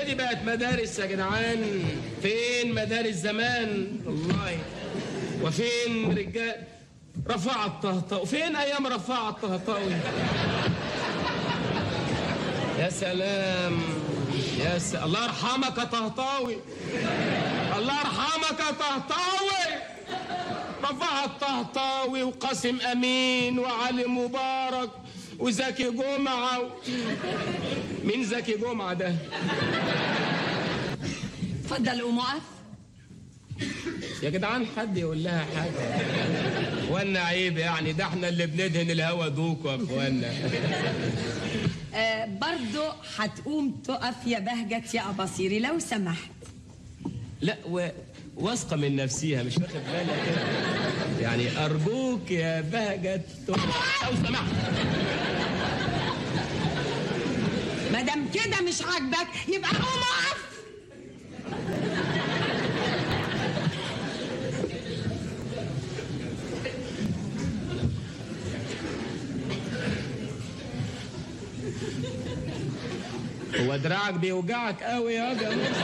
هي دي بقت مدارس يا جدعان فين مدارس زمان والله وفين رجال رفع الطهطاوي فين ايام رفع الطهطاوي يا سلام يا س... الله يرحمك يا طهطاوي الله يرحمك يا طهطاوي رفع الطهطاوي وقاسم امين وعلي مبارك وزكي جمعه و... مين زكي جمعه ده اتفضل قوم اقف يا جدعان حد يقول لها حاجه وانا عيب يعني ده احنا اللي بندهن الهوا دوكوا يا اخوانا آه برضو هتقوم تقف يا بهجت يا أباصيري لو سمحت لا و... واثقه من نفسيها مش واخد بالك كده يعني ارجوك يا بهجت لو سمحت ما دام كده مش عاجبك يبقى قوم اقف هو دراعك بيوجعك قوي يا جماعه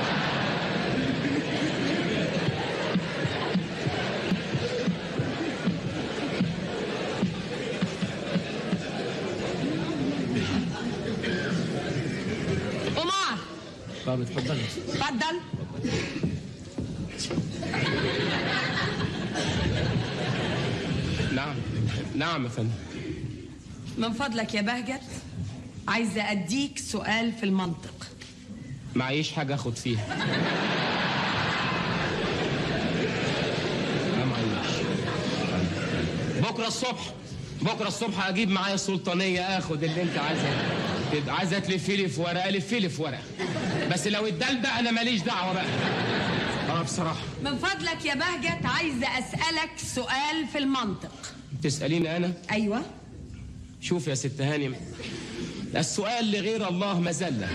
قوم اقف طب اتفضلي اتفضل نعم نعم يا فندم من فضلك يا بهجت عايزة أديك سؤال في المنطق معيش حاجه اخد فيها لا معيش بكره الصبح بكره الصبح اجيب معايا السلطانيه اخد اللي انت عايزه تبقى عايزه تلفي لي في ورقه لفي لي في ورقه بس لو اتدل بقى انا ماليش دعوه بقى اه بصراحه من فضلك يا بهجت عايزة أسألك سؤال في المنطق تساليني انا أيوة شوف يا ست هانم السؤال لغير الله مذلة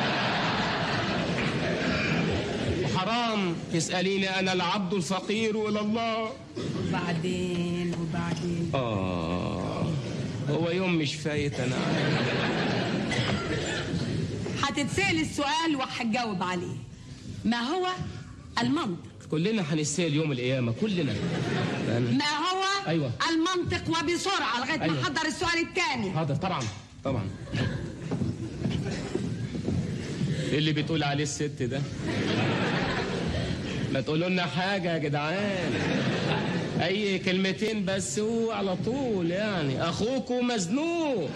وحرام تسأليني أنا العبد الفقير إلى الله وبعدين وبعدين آه هو يوم مش فايت أنا عارف. هتتسأل السؤال وهتجاوب عليه ما هو المنطق كلنا هنسال يوم القيامة كلنا أنا- ما هو أيوة. المنطق وبسرعة لغاية ما أيوة. أحضر السؤال الثاني حاضر طبعا طبعا ايه اللي بتقول عليه الست ده ما تقولوا لنا حاجة يا جدعان أي كلمتين بس هو على طول يعني أخوكوا مزنوق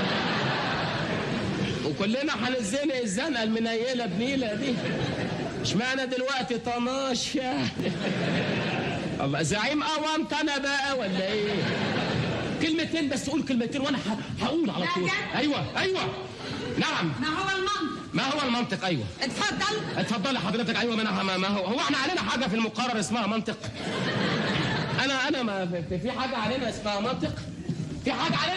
وكلنا هنزنق الزنقة المنيلة بنيلة دي اشمعنى دلوقتي طناش يعني الله زعيم قوامت أنا بقى ولا إيه؟ كلمتين بس قول كلمتين وأنا ه- هقول على طول بجد؟ أيوه أيوه نعم ما هو المنطق ما هو المنطق أيوه اتفضل اتفضلي حضرتك ايوه ما انا ما ما هو هو احنا علينا حاجه في المقرر اسمها منطق انا انا ما في- في حاجه علينا اسمها منطق في حاجه علينا